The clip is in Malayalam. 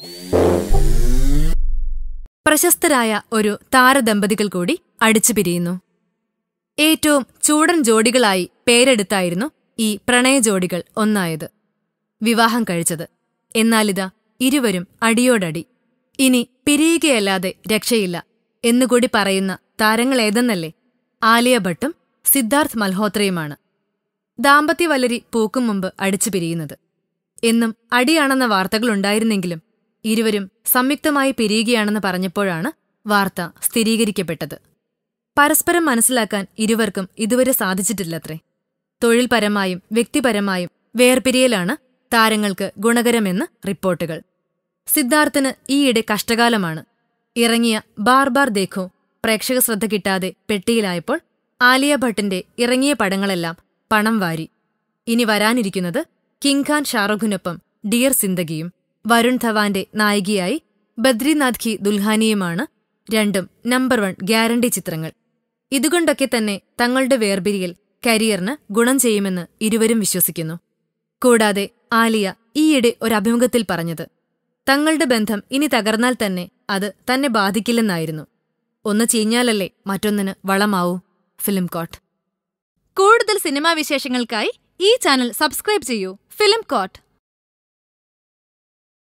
പ്രശസ്തരായ ഒരു താരദമ്പതികൾ കൂടി അടിച്ചു പിരിയുന്നു ഏറ്റവും ചൂടൻ ജോഡികളായി പേരെടുത്തായിരുന്നു ഈ പ്രണയ ജോഡികൾ ഒന്നായത് വിവാഹം കഴിച്ചത് എന്നാലിതാ ഇരുവരും അടിയോടടി ഇനി പിരിയുകയല്ലാതെ രക്ഷയില്ല എന്നുകൂടി പറയുന്ന താരങ്ങളേതെന്നല്ലേ ആലിയ ഭട്ടും സിദ്ധാർത്ഥ് മൽഹോത്രയുമാണ് ദാമ്പത്യവല്ലരി പൂക്കും മുമ്പ് അടിച്ചു പിരിയുന്നത് എന്നും അടിയാണെന്ന വാർത്തകളുണ്ടായിരുന്നെങ്കിലും ഇരുവരും സംയുക്തമായി പിരിയുകയാണെന്ന് പറഞ്ഞപ്പോഴാണ് വാർത്ത സ്ഥിരീകരിക്കപ്പെട്ടത് പരസ്പരം മനസ്സിലാക്കാൻ ഇരുവർക്കും ഇതുവരെ സാധിച്ചിട്ടില്ലത്രേ തൊഴിൽപരമായും വ്യക്തിപരമായും വേർപിരിയലാണ് താരങ്ങൾക്ക് ഗുണകരമെന്ന് റിപ്പോർട്ടുകൾ സിദ്ധാർത്ഥിന് ഈയിടെ കഷ്ടകാലമാണ് ഇറങ്ങിയ ബാർ ബാർ ദേഖോ പ്രേക്ഷക ശ്രദ്ധ കിട്ടാതെ പെട്ടിയിലായപ്പോൾ ആലിയ ഭട്ടിന്റെ ഇറങ്ങിയ പടങ്ങളെല്ലാം പണം വാരി ഇനി വരാനിരിക്കുന്നത് കിങ് ഖാൻ ഷാറുഖിനൊപ്പം ഡിയർ സിന്ദഗിയും വരുൺ ധവാന്റെ നായികയായി ബദ്രിനാഥ് ഖി ദുൽഹാനിയുമാണ് രണ്ടും നമ്പർ വൺ ഗ്യാരണ്ടി ചിത്രങ്ങൾ ഇതുകൊണ്ടൊക്കെ തന്നെ തങ്ങളുടെ വേർപിരിയൽ കരിയറിന് ഗുണം ചെയ്യുമെന്ന് ഇരുവരും വിശ്വസിക്കുന്നു കൂടാതെ ആലിയ ഈയിടെ ഒരു അഭിമുഖത്തിൽ പറഞ്ഞത് തങ്ങളുടെ ബന്ധം ഇനി തകർന്നാൽ തന്നെ അത് തന്നെ ബാധിക്കില്ലെന്നായിരുന്നു ഒന്ന് ചീഞ്ഞാലല്ലേ മറ്റൊന്നിന് വളമാവൂ ഫിലിം കോട്ട് കൂടുതൽ സിനിമാ വിശേഷങ്ങൾക്കായി ഈ ചാനൽ സബ്സ്ക്രൈബ് ചെയ്യൂ ഫിലിം കോട്ട്